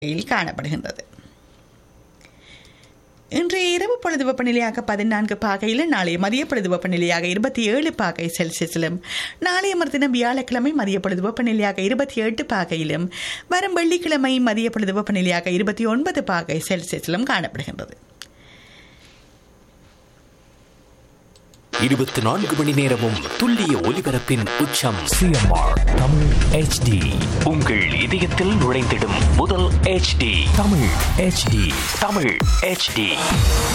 நிலையில் காணப்படுகின்றது இன்றைய இரவு பொழுது வெப்பநிலையாக பதினான்கு பாகையிலும் நாளைய மதிய பொழுது வெப்பநிலையாக இருபத்தி ஏழு பாகை செல்சியஸிலும் நாளைய மறுதினம் வியாழக்கிழமை மதிய பொழுது வெப்பநிலையாக இருபத்தி எட்டு பாகையிலும் வரும் வெள்ளிக்கிழமை மதிய பொழுது வெப்பநிலையாக இருபத்தி ஒன்பது பாகை செல்சியஸிலும் காணப்படுகின்றது இருபத்தி நான்கு மணி நேரமும் துல்லிய ஒலிபரப்பின் உச்சம் சிஎம்ஆர் தமிழ் ஹெச்டி உங்கள் இதயத்தில் நுழைந்திடும் முதல் HD Tamil HD Tamil HD